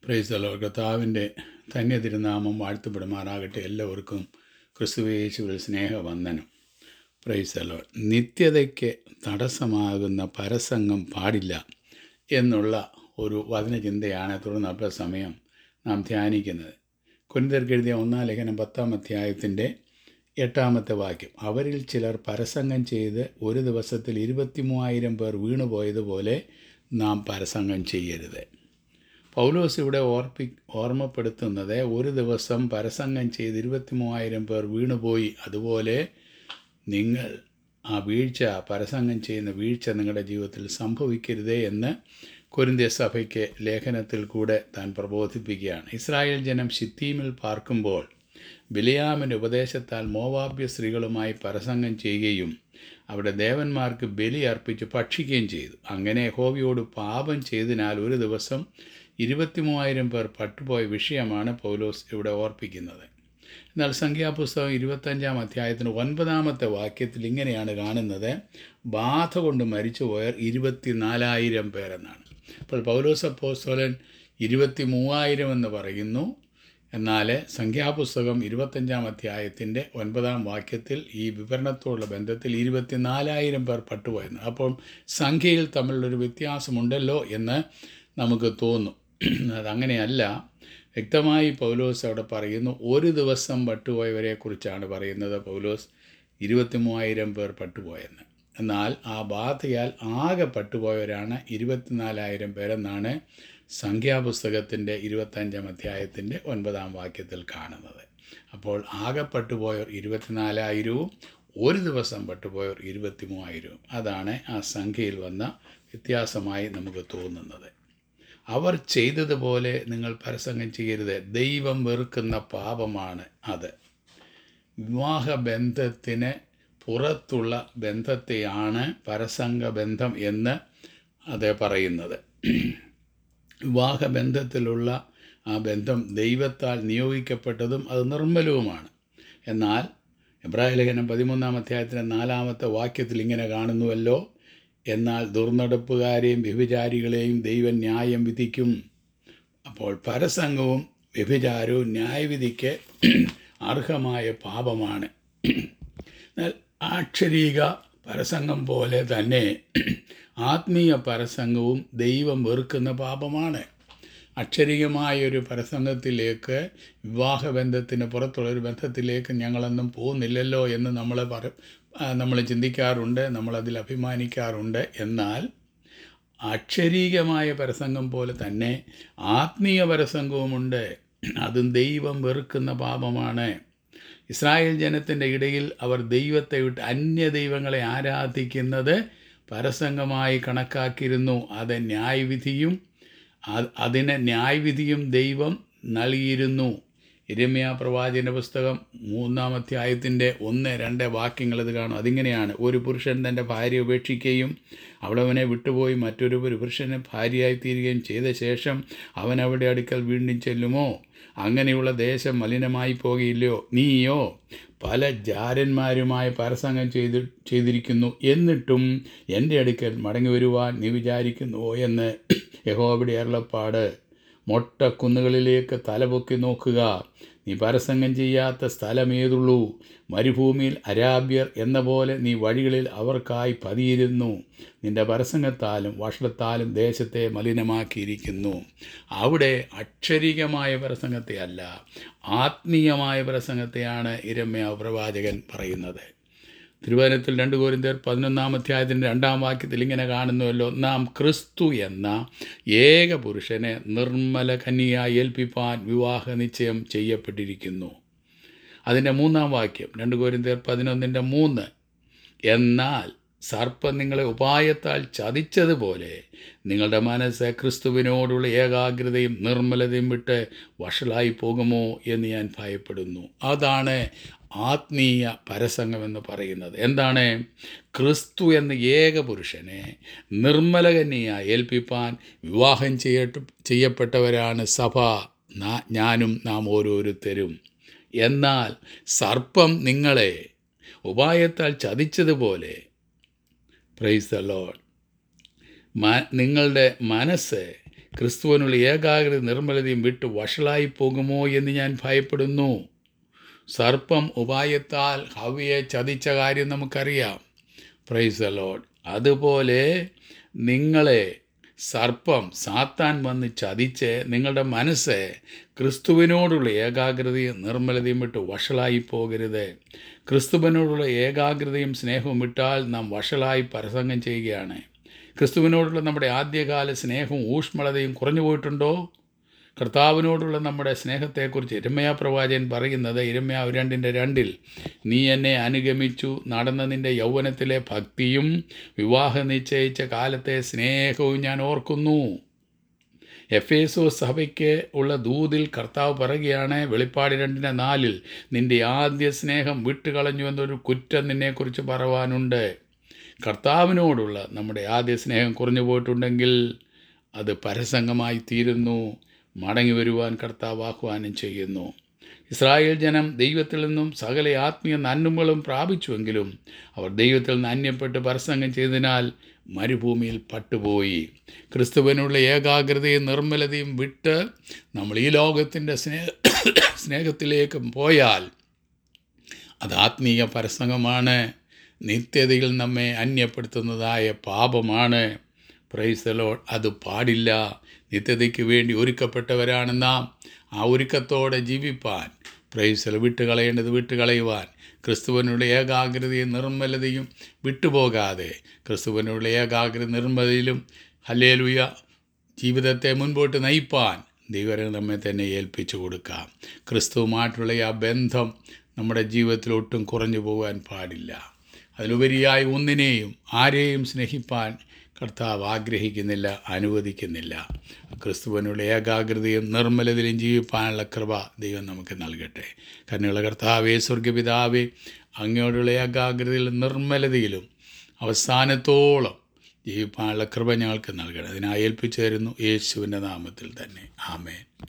പ്രൈസലോ കർത്താവിൻ്റെ ധന്യ തിരുനാമം വാഴ്ത്തപ്പെടുമാറാകട്ടെ എല്ലാവർക്കും ക്രിസ്തുവേശുവിൽ സ്നേഹവന്ദനം പ്രൈസലോ നിത്യതയ്ക്ക് തടസ്സമാകുന്ന പരസംഗം പാടില്ല എന്നുള്ള ഒരു വചനചിന്തയാണ് തുടർന്ന് അല്പ സമയം നാം ധ്യാനിക്കുന്നത് കുരിന്തർക്ക് എഴുതിയ ഒന്നാം ലേഖനം പത്താം അധ്യായത്തിൻ്റെ എട്ടാമത്തെ വാക്യം അവരിൽ ചിലർ പരസംഗം ചെയ്ത് ഒരു ദിവസത്തിൽ ഇരുപത്തി മൂവായിരം പേർ വീണുപോയതുപോലെ നാം പരസംഗം ചെയ്യരുത് പൗലോസ് ഇവിടെ ഓർപ്പി ഓർമ്മപ്പെടുത്തുന്നത് ഒരു ദിവസം പരസംഗം ചെയ്ത് ഇരുപത്തി മൂവായിരം പേർ വീണുപോയി അതുപോലെ നിങ്ങൾ ആ വീഴ്ച പരസംഗം ചെയ്യുന്ന വീഴ്ച നിങ്ങളുടെ ജീവിതത്തിൽ സംഭവിക്കരുതേ എന്ന് കൊരിന്ത്യ സഭയ്ക്ക് ലേഖനത്തിൽ കൂടെ താൻ പ്രബോധിപ്പിക്കുകയാണ് ഇസ്രായേൽ ജനം ഷിത്തീമിൽ പാർക്കുമ്പോൾ ബിലിയാമിൻ്റെ ഉപദേശത്താൽ മോവാബ്യ സ്ത്രീകളുമായി പരസംഗം ചെയ്യുകയും അവിടെ ദേവന്മാർക്ക് ബലി അർപ്പിച്ച് ഭക്ഷിക്കുകയും ചെയ്തു അങ്ങനെ യഹോവയോട് പാപം ചെയ്തതിനാൽ ഒരു ദിവസം ഇരുപത്തി മൂവായിരം പേർ പട്ടുപോയ വിഷയമാണ് പൗലോസ് ഇവിടെ ഓർപ്പിക്കുന്നത് എന്നാൽ സംഖ്യാപുസ്തകം ഇരുപത്തഞ്ചാം അധ്യായത്തിന് ഒൻപതാമത്തെ വാക്യത്തിൽ ഇങ്ങനെയാണ് കാണുന്നത് ബാധ കൊണ്ട് മരിച്ചുപോയർ ഇരുപത്തിനാലായിരം പേരെന്നാണ് അപ്പോൾ പൗലോസ് അപ്പോസ്തോലൻ ഇരുപത്തി മൂവായിരം എന്ന് പറയുന്നു എന്നാൽ സംഖ്യാപുസ്തകം ഇരുപത്തഞ്ചാം അധ്യായത്തിൻ്റെ ഒൻപതാം വാക്യത്തിൽ ഈ വിവരണത്തോടുള്ള ബന്ധത്തിൽ ഇരുപത്തിനാലായിരം പേർ പട്ടുപോയെന്ന് അപ്പോൾ സംഖ്യയിൽ തമ്മിലുള്ളൊരു വ്യത്യാസമുണ്ടല്ലോ എന്ന് നമുക്ക് തോന്നും അതങ്ങനെയല്ല വ്യക്തമായി പൗലോസ് അവിടെ പറയുന്നു ഒരു ദിവസം പട്ടുപോയവരെക്കുറിച്ചാണ് പറയുന്നത് പൗലോസ് ഇരുപത്തി മൂവായിരം പേർ പട്ടുപോയെന്ന് എന്നാൽ ആ ബാധയാൽ ആകെ പട്ടുപോയവരാണ് ഇരുപത്തിനാലായിരം പേരെന്നാണ് സംഖ്യാപുസ്തകത്തിൻ്റെ ഇരുപത്തഞ്ചാം അധ്യായത്തിൻ്റെ ഒൻപതാം വാക്യത്തിൽ കാണുന്നത് അപ്പോൾ ആകെ പട്ടുപോയവർ ഇരുപത്തിനാലായിരവും ഒരു ദിവസം പട്ടുപോയവർ ഇരുപത്തി മൂവായിരവും അതാണ് ആ സംഖ്യയിൽ വന്ന വ്യത്യാസമായി നമുക്ക് തോന്നുന്നത് അവർ ചെയ്തതുപോലെ നിങ്ങൾ പരസംഗം ചെയ്യരുത് ദൈവം വെറുക്കുന്ന പാപമാണ് അത് വിവാഹബന്ധത്തിന് പുറത്തുള്ള ബന്ധത്തെയാണ് പരസംഗ ബന്ധം എന്ന് അത് പറയുന്നത് വിവാഹബന്ധത്തിലുള്ള ആ ബന്ധം ദൈവത്താൽ നിയോഗിക്കപ്പെട്ടതും അത് നിർമ്മലവുമാണ് എന്നാൽ എബ്രാഹിം ലേഖനം പതിമൂന്നാം അധ്യായത്തിൻ്റെ നാലാമത്തെ വാക്യത്തിൽ ഇങ്ങനെ കാണുന്നുവല്ലോ എന്നാൽ ദുർനടപ്പുകാരെയും വ്യഭിചാരികളെയും ദൈവം ന്യായം വിധിക്കും അപ്പോൾ പരസംഗവും വ്യഭിചാരവും ന്യായവിധിക്ക് അർഹമായ പാപമാണ് എന്നാൽ ആക്ഷരീക പരസംഗം പോലെ തന്നെ ആത്മീയ പരസംഗവും ദൈവം വെറുക്കുന്ന പാപമാണ് അക്ഷരികമായൊരു പരസംഗത്തിലേക്ക് വിവാഹബന്ധത്തിന് പുറത്തുള്ളൊരു ബന്ധത്തിലേക്ക് ഞങ്ങളൊന്നും പോകുന്നില്ലല്ലോ എന്ന് നമ്മൾ പറ നമ്മൾ ചിന്തിക്കാറുണ്ട് നമ്മളതിൽ അഭിമാനിക്കാറുണ്ട് എന്നാൽ അക്ഷരീകമായ പരസംഗം പോലെ തന്നെ ആത്മീയ പരസംഗവുമുണ്ട് അതും ദൈവം വെറുക്കുന്ന പാപമാണ് ഇസ്രായേൽ ജനത്തിൻ്റെ ഇടയിൽ അവർ ദൈവത്തെ വിട്ട് അന്യ ദൈവങ്ങളെ ആരാധിക്കുന്നത് പരസംഗമായി കണക്കാക്കിയിരുന്നു അത് ന്യായവിധിയും അതിന് ന്യായവിധിയും ദൈവം നൽകിയിരുന്നു ഇരമ്യ പ്രവാചന പുസ്തകം മൂന്നാം അധ്യായത്തിൻ്റെ ഒന്ന് രണ്ട് വാക്യങ്ങൾ ഇത് കാണും അതിങ്ങനെയാണ് ഒരു പുരുഷൻ തൻ്റെ ഭാര്യ ഉപേക്ഷിക്കുകയും അവളവനെ വിട്ടുപോയി മറ്റൊരു പുരുഷന് ഭാര്യയായി തീരുകയും ചെയ്ത ശേഷം അവൻ അവിടെ അടുക്കൽ വീണ്ടും ചെല്ലുമോ അങ്ങനെയുള്ള ദേശം മലിനമായി പോകുകയില്ലയോ നീയോ പല ജാരന്മാരുമായി പരസംഗം ചെയ്ത് ചെയ്തിരിക്കുന്നു എന്നിട്ടും എൻ്റെ അടുക്കൽ മടങ്ങി വരുവാൻ നീ വിചാരിക്കുന്നുവോ എന്ന് യഹോബിയുടെ അരുളപ്പാട് മൊട്ട കുന്നുകളിലേക്ക് തലപൊക്കി നോക്കുക നീ പരസംഗം ചെയ്യാത്ത സ്ഥലമേതുള്ളൂ മരുഭൂമിയിൽ അരാബ്യർ എന്ന പോലെ നീ വഴികളിൽ അവർക്കായി പതിയിരുന്നു നിന്റെ പരസംഗത്താലും വഷളത്താലും ദേശത്തെ മലിനമാക്കിയിരിക്കുന്നു അവിടെ അക്ഷരികമായ പ്രസംഗത്തെ അല്ല ആത്മീയമായ പ്രസംഗത്തെയാണ് ഇരമ്യ പ്രവാചകൻ പറയുന്നത് തിരുവനന്തപുരത്തിൽ രണ്ട് കോരിന്തർ പതിനൊന്നാം അധ്യായത്തിൻ്റെ രണ്ടാം വാക്യത്തിൽ ഇങ്ങനെ കാണുന്നുവല്ലോ നാം ക്രിസ്തു എന്ന ഏക പുരുഷനെ നിർമ്മല കന്യയായി ഏൽപ്പിപ്പാൻ വിവാഹ നിശ്ചയം ചെയ്യപ്പെട്ടിരിക്കുന്നു അതിൻ്റെ മൂന്നാം വാക്യം രണ്ട് കോരിന്തർ പതിനൊന്നിൻ്റെ മൂന്ന് എന്നാൽ സർപ്പം നിങ്ങളെ ഉപായത്താൽ ചതിച്ചതുപോലെ നിങ്ങളുടെ മനസ്സ് ക്രിസ്തുവിനോടുള്ള ഏകാഗ്രതയും നിർമ്മലതയും വിട്ട് വഷളായി പോകുമോ എന്ന് ഞാൻ ഭയപ്പെടുന്നു അതാണ് ആത്മീയ പരസംഗം എന്ന് പറയുന്നത് എന്താണ് ക്രിസ്തു എന്ന ഏക പുരുഷനെ നിർമ്മലകന്യായി ഏൽപ്പിപ്പാൻ വിവാഹം ചെയ്യട്ട ചെയ്യപ്പെട്ടവരാണ് സഭ ഞാനും നാം ഓരോരുത്തരും എന്നാൽ സർപ്പം നിങ്ങളെ ഉപായത്താൽ ചതിച്ചതുപോലെ പ്രൈസ് ദ ലോഡ് മ നിങ്ങളുടെ മനസ്സ് ക്രിസ്തുവിനുള്ള ഏകാഗ്രത നിർമ്മലതയും വിട്ട് വഷളായി പോകുമോ എന്ന് ഞാൻ ഭയപ്പെടുന്നു സർപ്പം ഉപായത്താൽ ഹവ്യയെ ചതിച്ച കാര്യം നമുക്കറിയാം പ്രൈസ് ലോഡ് അതുപോലെ നിങ്ങളെ സർപ്പം സാത്താൻ വന്ന് ചതിച്ച് നിങ്ങളുടെ മനസ്സ് ക്രിസ്തുവിനോടുള്ള ഏകാഗ്രതയും നിർമ്മലതയും വിട്ട് വഷളായി പോകരുത് ക്രിസ്തുവിനോടുള്ള ഏകാഗ്രതയും സ്നേഹവും വിട്ടാൽ നാം വഷളായി പരസംഗം ചെയ്യുകയാണ് ക്രിസ്തുവിനോടുള്ള നമ്മുടെ ആദ്യകാല സ്നേഹവും ഊഷ്മളതയും കുറഞ്ഞു പോയിട്ടുണ്ടോ കർത്താവിനോടുള്ള നമ്മുടെ സ്നേഹത്തെക്കുറിച്ച് ഇരമയ പ്രവാചകൻ പറയുന്നത് ഇരമയ രണ്ടിൻ്റെ രണ്ടിൽ നീ എന്നെ അനുഗമിച്ചു നടന്ന നിന്റെ യൗവനത്തിലെ ഭക്തിയും വിവാഹം നിശ്ചയിച്ച കാലത്തെ സ്നേഹവും ഞാൻ ഓർക്കുന്നു എഫ് എസോ സഭയ്ക്ക് ഉള്ള ദൂതിൽ കർത്താവ് പറയുകയാണ് വെളിപ്പാട് രണ്ടിന് നാലിൽ നിന്റെ ആദ്യ സ്നേഹം വിട്ടുകളഞ്ഞു എന്നൊരു കുറ്റം നിന്നെക്കുറിച്ച് പറവാനുണ്ട് കർത്താവിനോടുള്ള നമ്മുടെ ആദ്യ സ്നേഹം കുറഞ്ഞു പോയിട്ടുണ്ടെങ്കിൽ അത് പരസംഗമായി തീരുന്നു മടങ്ങി വരുവാൻ കർത്താവ് ആഹ്വാനം ചെയ്യുന്നു ഇസ്രായേൽ ജനം ദൈവത്തിൽ നിന്നും സകല ആത്മീയ നന്മകളും പ്രാപിച്ചുവെങ്കിലും അവർ ദൈവത്തിൽ നിന്ന് അന്യപ്പെട്ട് പരസംഗം ചെയ്തതിനാൽ മരുഭൂമിയിൽ പട്ടുപോയി ക്രിസ്തുവിനുള്ള ഏകാഗ്രതയും നിർമ്മലതയും വിട്ട് നമ്മൾ ഈ ലോകത്തിൻ്റെ സ്നേഹ സ്നേഹത്തിലേക്ക് പോയാൽ അത് ആത്മീയ പരസംഗമാണ് നിത്യതയിൽ നമ്മെ അന്യപ്പെടുത്തുന്നതായ പാപമാണ് പ്രൈസലോ അത് പാടില്ല നിത്യതയ്ക്ക് വേണ്ടി ഒരുക്കപ്പെട്ടവരാണ് നാം ആ ഒരുക്കത്തോടെ ജീവിപ്പാൻ പ്രൈസല വിട്ടുകളയേണ്ടത് വിട്ടുകളയുവാൻ ക്രിസ്തുവിനുള്ള ഏകാഗ്രതയും നിർമ്മലതയും വിട്ടുപോകാതെ ക്രിസ്തുവിനുള്ള ഏകാഗ്രത നിർമ്മലതയിലും ഹല്ലേലുയ ജീവിതത്തെ മുൻപോട്ട് നയിപ്പാൻ ദൈവരെ നമ്മെ തന്നെ ഏൽപ്പിച്ചു കൊടുക്കാം ക്രിസ്തുവുമായിട്ടുള്ള ആ ബന്ധം നമ്മുടെ ജീവിതത്തിൽ ഒട്ടും കുറഞ്ഞു പോകാൻ പാടില്ല അതിലുപരിയായി ഒന്നിനെയും ആരെയും സ്നേഹിപ്പാൻ കർത്താവ് ആഗ്രഹിക്കുന്നില്ല അനുവദിക്കുന്നില്ല ക്രിസ്തുവിനുള്ള ഏകാഗ്രതയും നിർമ്മലതയിലും ജീവിപ്പാനുള്ള കൃപ ദൈവം നമുക്ക് നൽകട്ടെ കരുണയുള്ള കർത്താവേ സ്വർഗപിതാവേ അങ്ങയോടുള്ള ഏകാഗ്രതയിലും നിർമ്മലതയിലും അവസാനത്തോളം ജീവിപ്പാനുള്ള കൃപ ഞങ്ങൾക്ക് നൽകണം അതിനായി ഏൽപ്പിച്ചു തരുന്നു യേശുവിൻ്റെ നാമത്തിൽ തന്നെ ആമേൻ